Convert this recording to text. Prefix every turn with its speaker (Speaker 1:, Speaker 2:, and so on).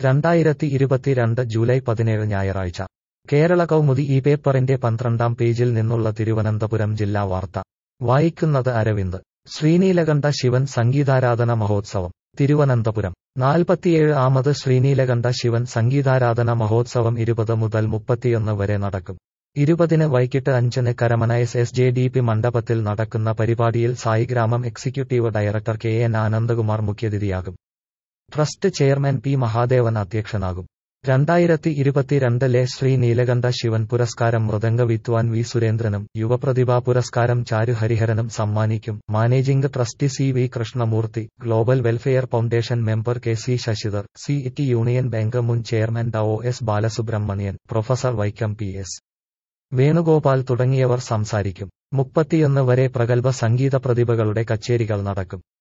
Speaker 1: രണ്ടായിരത്തി ഇരുപത്തിരണ്ട് ജൂലൈ പതിനേഴ് ഞായറാഴ്ച കേരള കൗമുദി ഈ പേപ്പറിന്റെ പന്ത്രണ്ടാം പേജിൽ നിന്നുള്ള തിരുവനന്തപുരം ജില്ലാ വാർത്ത വായിക്കുന്നത് അരവിന്ദ് ശ്രീനീലകണ്ഠ ശിവൻ സംഗീതാരാധന മഹോത്സവം തിരുവനന്തപുരം നാൽപ്പത്തിയേഴ് ആമത് ശ്രീനീലകണ്ഠ ശിവൻ സംഗീതാരാധന മഹോത്സവം ഇരുപത് മുതൽ മുപ്പത്തിയൊന്ന് വരെ നടക്കും ഇരുപതിന് വൈകിട്ട് അഞ്ചിന് Karamana S S J D P മണ്ഡപത്തിൽ നടക്കുന്ന പരിപാടിയിൽ Saigramam executive director K N Anandakumar മുഖ്യതിഥിയാകും ട്രസ്റ്റ് ചെയർമാൻ പി മഹാദേവൻ അധ്യക്ഷനാകും രണ്ടായിരത്തി ഇരുപത്തിരണ്ടിലെ ശ്രീ നീലകണ്ഠ ശിവൻ പുരസ്കാരം മൃദംഗ വിദ്വാൻ വി സുരേന്ദ്രനും യുവപ്രതിഭാ പുരസ്കാരം ചാരു ഹരിഹരനും സമ്മാനിക്കും managing trustee C V Krishnamoorthy global welfare foundation member K C Sasidhar city union bank മുൻ ചെയർമാൻ ഡ O S Balasubramanian professor Vaikom P S Venugopal തുടങ്ങിയവർ സംസാരിക്കും മുപ്പത്തിയൊന്ന് വരെ പ്രഗത്ഭ സംഗീത പ്രതിഭകളുടെ കച്ചേരികൾ നടക്കും